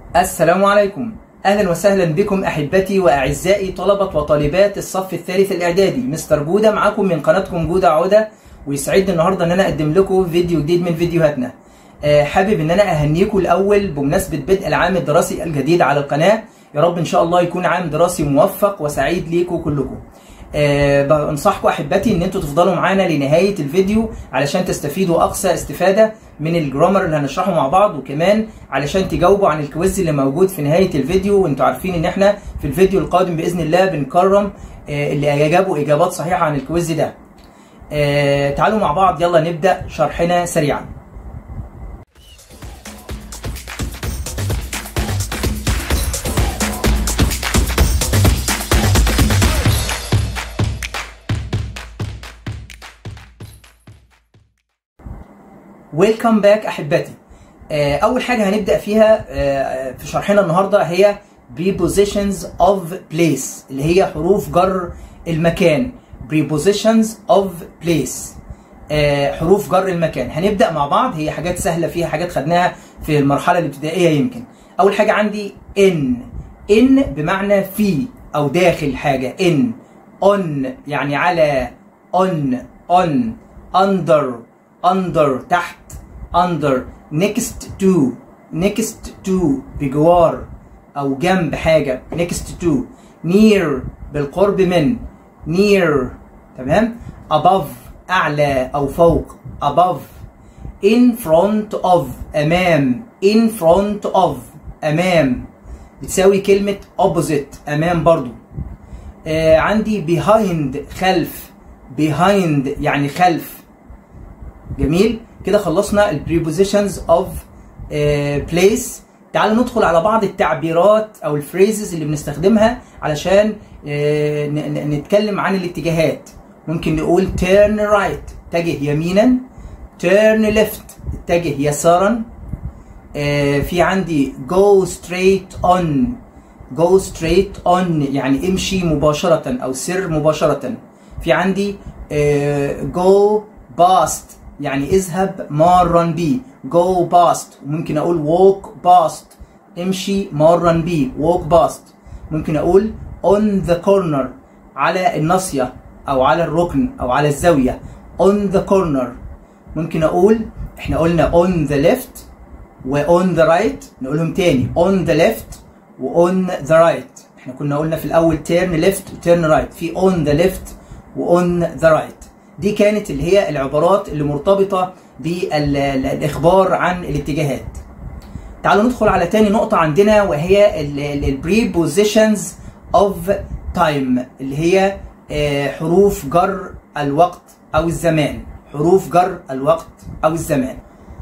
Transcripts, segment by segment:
السلام عليكم اهلا وسهلا بكم احبتي واعزائي طلبه وطالبات الصف الثالث الاعدادي مستر جوده معاكم من قناتكم جوده عوده ويسعدني النهارده ان انا اقدم لكم فيديو جديد من فيديوهاتنا آه، حابب ان انا اهنيكم الاول بمناسبه بدء العام الدراسي الجديد على القناه يا رب ان شاء الله يكون عام دراسي موفق وسعيد ليكم كلكم أه بنصحكم احبتي ان انتوا تفضلوا معانا لنهايه الفيديو علشان تستفيدوا اقصى استفاده من الجرامر اللي هنشرحه مع بعض وكمان علشان تجاوبوا عن الكويز اللي موجود في نهايه الفيديو وانتوا عارفين ان احنا في الفيديو القادم باذن الله بنكرم أه اللي اجابوا اجابات صحيحه عن الكويز ده أه تعالوا مع بعض يلا نبدا شرحنا سريعا ويلكم باك احبتي آه، اول حاجه هنبدا فيها آه، في شرحنا النهارده هي prepositions of place اللي هي حروف جر المكان prepositions of place آه، حروف جر المكان هنبدا مع بعض هي حاجات سهله فيها حاجات خدناها في المرحله الابتدائيه يمكن اول حاجه عندي in in بمعنى في او داخل حاجه in on يعني على on on under under تحت under next to next to بجوار او جنب حاجه next to near بالقرب من near تمام above اعلى او فوق above in front of امام in front of امام بتساوي كلمه opposite امام برضو آه عندي behind خلف behind يعني خلف جميل كده خلصنا البريبوزيشنز اوف بليس تعالوا ندخل على بعض التعبيرات او الفريزز اللي بنستخدمها علشان uh, نتكلم عن الاتجاهات ممكن نقول turn right اتجه يمينا turn left اتجه يسارا uh, في عندي go straight on go straight on يعني امشي مباشرة او سر مباشرة في عندي uh, go past يعني اذهب مارا بي go past ممكن اقول walk past امشي مارا بي walk past ممكن اقول on the corner على الناصية او على الركن او على الزاوية on the corner ممكن اقول احنا قلنا on the left و on the right نقولهم تاني on the left و on the right احنا كنا قلنا في الاول turn left و turn right في on the left و on the right دي كانت اللي هي العبارات اللي مرتبطة بالإخبار عن الاتجاهات تعالوا ندخل على تاني نقطة عندنا وهي البريبوزيشنز اوف تايم اللي هي حروف جر الوقت أو الزمان حروف جر الوقت أو الزمان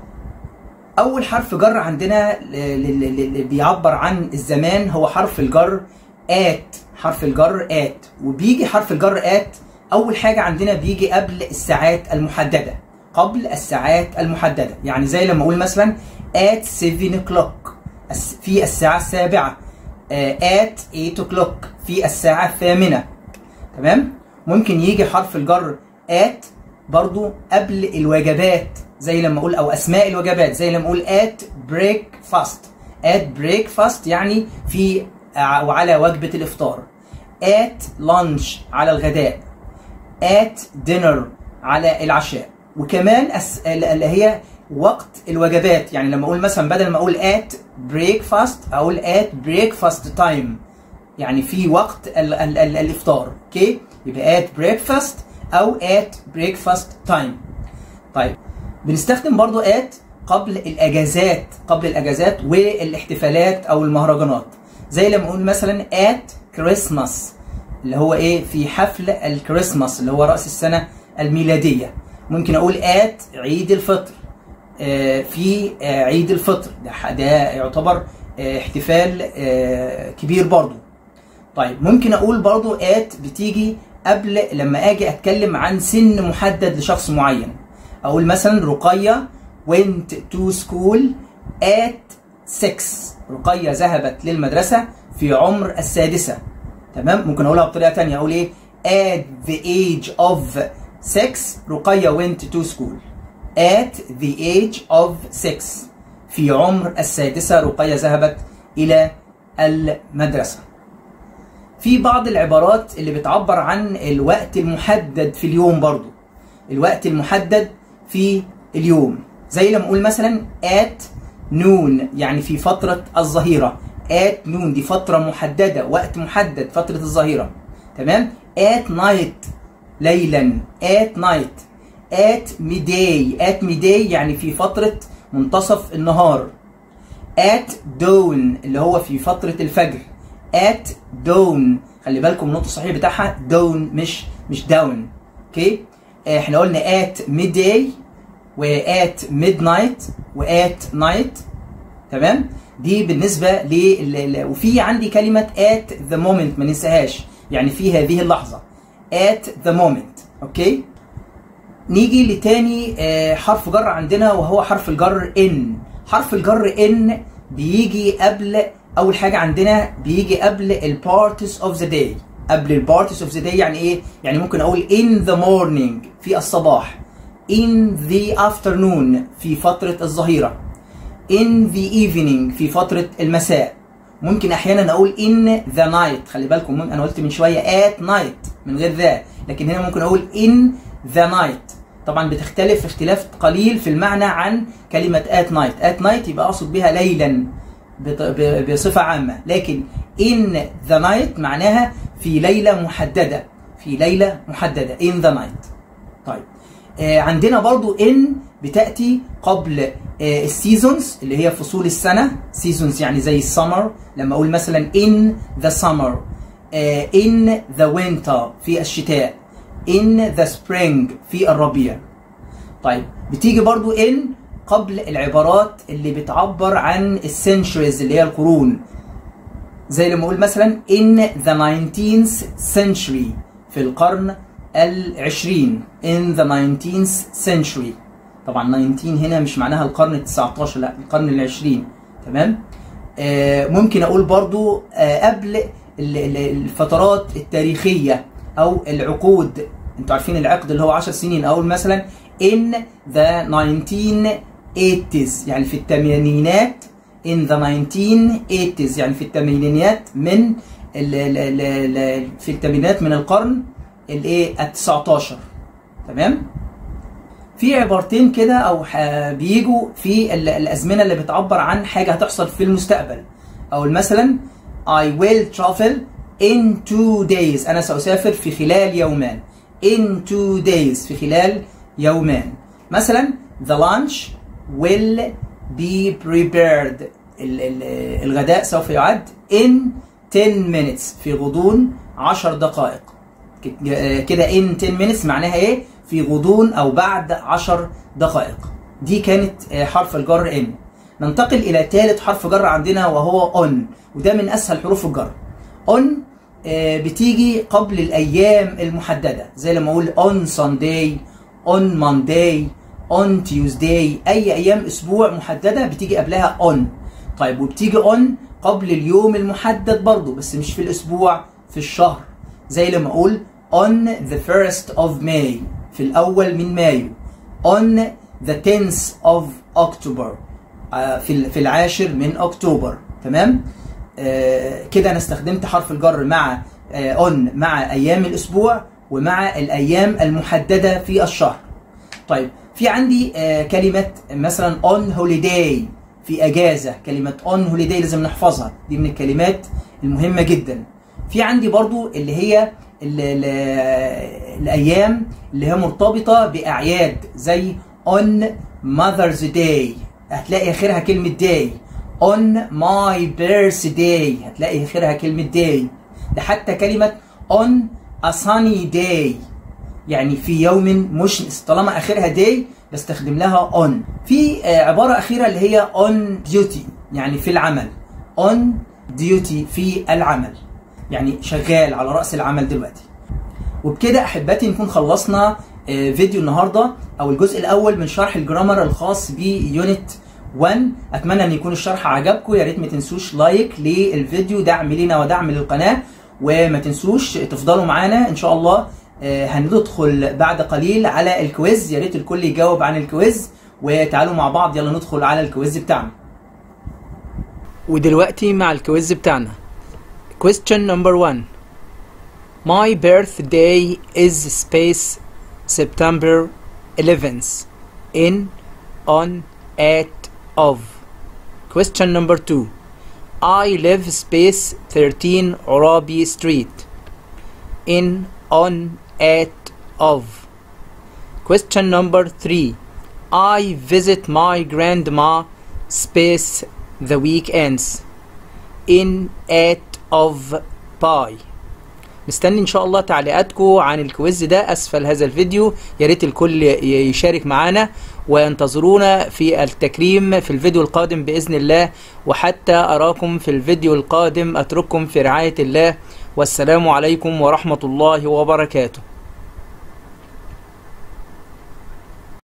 أول حرف جر عندنا اللي بيعبر عن الزمان هو حرف الجر آت حرف الجر آت وبيجي حرف الجر آت اول حاجه عندنا بيجي قبل الساعات المحدده قبل الساعات المحدده يعني زي لما اقول مثلا at 7 o'clock في الساعه السابعه at 8 o'clock في الساعه الثامنه تمام ممكن يجي حرف الجر at برضو قبل الوجبات زي لما اقول او اسماء الوجبات زي لما اقول at breakfast at breakfast يعني في وعلى وجبه الافطار at lunch على الغداء at dinner على العشاء وكمان اللي هي وقت الوجبات يعني لما اقول مثلا بدل ما اقول at breakfast اقول at breakfast time يعني في وقت ال ال ال الافطار اوكي يبقى at breakfast او at breakfast time طيب بنستخدم برضو at قبل الاجازات قبل الاجازات والاحتفالات او المهرجانات زي لما اقول مثلا at Christmas اللي هو ايه في حفل الكريسماس اللي هو راس السنه الميلاديه ممكن اقول ات عيد الفطر آه في آه عيد الفطر ده, ده يعتبر آه احتفال كبير برضو طيب ممكن اقول برضو ات بتيجي قبل لما اجي اتكلم عن سن محدد لشخص معين اقول مثلا رقيه went to school at 6 رقيه ذهبت للمدرسه في عمر السادسه تمام ممكن اقولها بطريقه ثانيه اقول ايه at the age of 6 رقية went to school at the age of 6 في عمر السادسة رقية ذهبت الى المدرسه في بعض العبارات اللي بتعبر عن الوقت المحدد في اليوم برضو الوقت المحدد في اليوم زي لما اقول مثلا at noon يعني في فترة الظهيرة at noon دي فترة محددة وقت محدد فترة الظهيرة تمام at night ليلا at night at midday at midday يعني في فترة منتصف النهار at dawn اللي هو في فترة الفجر at dawn خلي بالكم النطق الصحيح بتاعها dawn مش مش down اوكي احنا قلنا at midday و at midnight و at night تمام دي بالنسبة ل وفي عندي كلمة at the moment ما ننساهاش يعني في هذه اللحظة at the moment اوكي نيجي لتاني حرف جر عندنا وهو حرف الجر ان حرف الجر ان بيجي قبل اول حاجه عندنا بيجي قبل البارتس اوف ذا داي قبل البارتس اوف ذا داي يعني ايه يعني ممكن اقول in the morning في الصباح in the afternoon في فتره الظهيره in the evening في فتره المساء ممكن احيانا اقول in the night خلي بالكم انا قلت من شويه at night من غير ذا لكن هنا ممكن اقول in the night طبعا بتختلف اختلاف قليل في المعنى عن كلمة at night at night يبقى أقصد بها ليلا بصفة عامة لكن in the night معناها في ليلة محددة في ليلة محددة in the night طيب آه عندنا برضو in بتأتي قبل آه السيزونز اللي هي فصول السنة seasons يعني زي السمر لما أقول مثلا in the summer آه in the winter في الشتاء in the spring في الربيع طيب بتيجي برضو in قبل العبارات اللي بتعبر عن السنشوريز اللي هي القرون زي لما اقول مثلا in the 19th century في القرن العشرين in the 19th century طبعا 19 هنا مش معناها القرن ال 19 لا القرن العشرين تمام آه ممكن اقول برضو آه قبل الفترات التاريخية او العقود انتوا عارفين العقد اللي هو 10 سنين اقول مثلا in the 1980s يعني في الثمانينات in the 1980s يعني في الثمانينات من ال ال ال ال في الثمانينات من القرن الايه ال 19 تمام في عبارتين كده او بيجوا في الازمنه اللي بتعبر عن حاجه هتحصل في المستقبل او مثلا I will travel in two days انا ساسافر في خلال يومان in two days في خلال يومان مثلا the lunch will be prepared ال ال الغداء سوف يعد in 10 minutes في غضون 10 دقائق كده in 10 minutes معناها ايه في غضون او بعد 10 دقائق دي كانت حرف الجر in ننتقل الى ثالث حرف جر عندنا وهو on وده من اسهل حروف الجر on بتيجي قبل الايام المحدده زي لما اقول on Sunday on Monday on Tuesday اي ايام اسبوع محدده بتيجي قبلها on طيب وبتيجي on قبل اليوم المحدد برضه بس مش في الاسبوع في الشهر زي لما اقول on the first of May في الاول من مايو on the 10th of October في في العاشر من اكتوبر تمام آه كده انا استخدمت حرف الجر مع آه on مع ايام الاسبوع ومع الايام المحدده في الشهر طيب في عندي آه كلمه مثلا on holiday في اجازه كلمه on holiday لازم نحفظها دي من الكلمات المهمه جدا في عندي برضو اللي هي ال ال الايام اللي هي مرتبطه باعياد زي on mother's day هتلاقي اخرها كلمه day on my birthday هتلاقي اخرها كلمه day ده حتى كلمه on a sunny day يعني في يوم مشمس طالما اخرها day بستخدم لها on في عباره اخيره اللي هي on duty يعني في العمل on duty في العمل يعني شغال على راس العمل دلوقتي وبكده احبتي نكون خلصنا فيديو النهارده او الجزء الاول من شرح الجرامر الخاص بيونت 1 اتمنى ان يكون الشرح عجبكم يا ريت ما تنسوش لايك للفيديو دعم لينا ودعم للقناه وما تنسوش تفضلوا معانا ان شاء الله هندخل بعد قليل على الكويز يا ريت الكل يجاوب عن الكويز وتعالوا مع بعض يلا ندخل على الكويز بتاعنا ودلوقتي مع الكويز بتاعنا question number one My birthday is space September 11th in on at of question number two I live space 13 Arabi Street in on at of question number three I visit my grandma space the weekends in at of by مستني ان شاء الله تعليقاتكم عن الكويز ده اسفل هذا الفيديو يا ريت الكل يشارك معانا وينتظرونا في التكريم في الفيديو القادم باذن الله وحتى اراكم في الفيديو القادم اترككم في رعايه الله والسلام عليكم ورحمه الله وبركاته